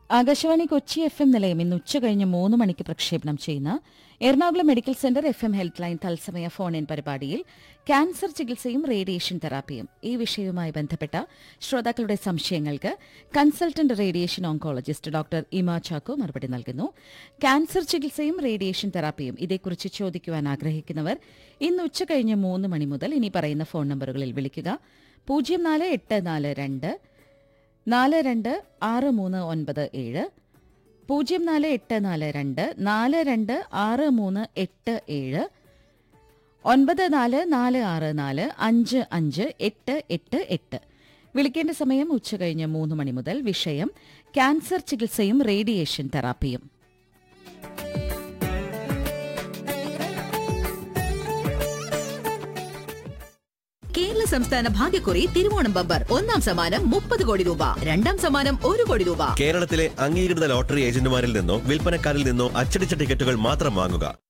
Akashvani Kochi F M നിലയം ഇന്ന് ഉച്ച കഴിഞ്ഞ് മൂന്ന് മണിക്ക് പ്രക്ഷേപണം ചെയ്യുന്ന Ernakulam medical centre F M health line തത്സമയ ഫോൺ ഇൻ പരിപാടിയിൽ ക്യാൻസർ ചികിത്സയും റേഡിയേഷൻ തെറാപ്പിയും ഈ വിഷയവുമായി ബന്ധപ്പെട്ട ശ്രോതാക്കളുടെ സംശയങ്ങൾക്ക് consultant radiation oncologist doctor Ima Chacko മറുപടി നൽകുന്നു ക്യാൻസർ ചികിത്സയും റേഡിയേഷൻ തെറാപ്പിയും ഇതേക്കുറിച്ച് ചോദിക്കുവാൻ ആഗ്രഹിക്കുന്നവർ ഇന്ന് ഉച്ച കഴിഞ്ഞ് മൂന്ന് മണി മുതൽ ഇനി പറയുന്ന ഫോൺ നമ്പറുകളിൽ വിളിക്കുക പൂജ്യം നാല് എട്ട് നാല് രണ്ട് നാല് രണ്ട് ആറ് മൂന്ന് ഒൻപത് ഏഴ് പൂജ്യം നാല് എട്ട് നാല് രണ്ട് നാല് രണ്ട് ആറ് മൂന്ന് എട്ട് ഏഴ് ഒൻപത് നാല് നാല് ആറ് നാല് അഞ്ച് അഞ്ച് എട്ട് എട്ട് എട്ട് വിളിക്കേണ്ട സമയം ഉച്ചകഴിഞ്ഞ് മൂന്ന് മണി മുതൽ വിഷയം ക്യാൻസർ ചികിത്സയും റേഡിയേഷൻ തെറാപ്പിയും കേരള സംസ്ഥാന ഭാഗ്യക്കുറി തിരുവോണം ബമ്പർ ഒന്നാം സമ്മാനം മുപ്പത് കോടി രൂപ രണ്ടാം സമ്മാനം ഒരു കോടി രൂപ കേരളത്തിലെ അംഗീകൃത ലോട്ടറി ഏജന്റുമാരിൽ നിന്നോ വിൽപ്പനക്കാരിൽ നിന്നോ അച്ചടിച്ച ടിക്കറ്റുകൾ മാത്രം വാങ്ങുക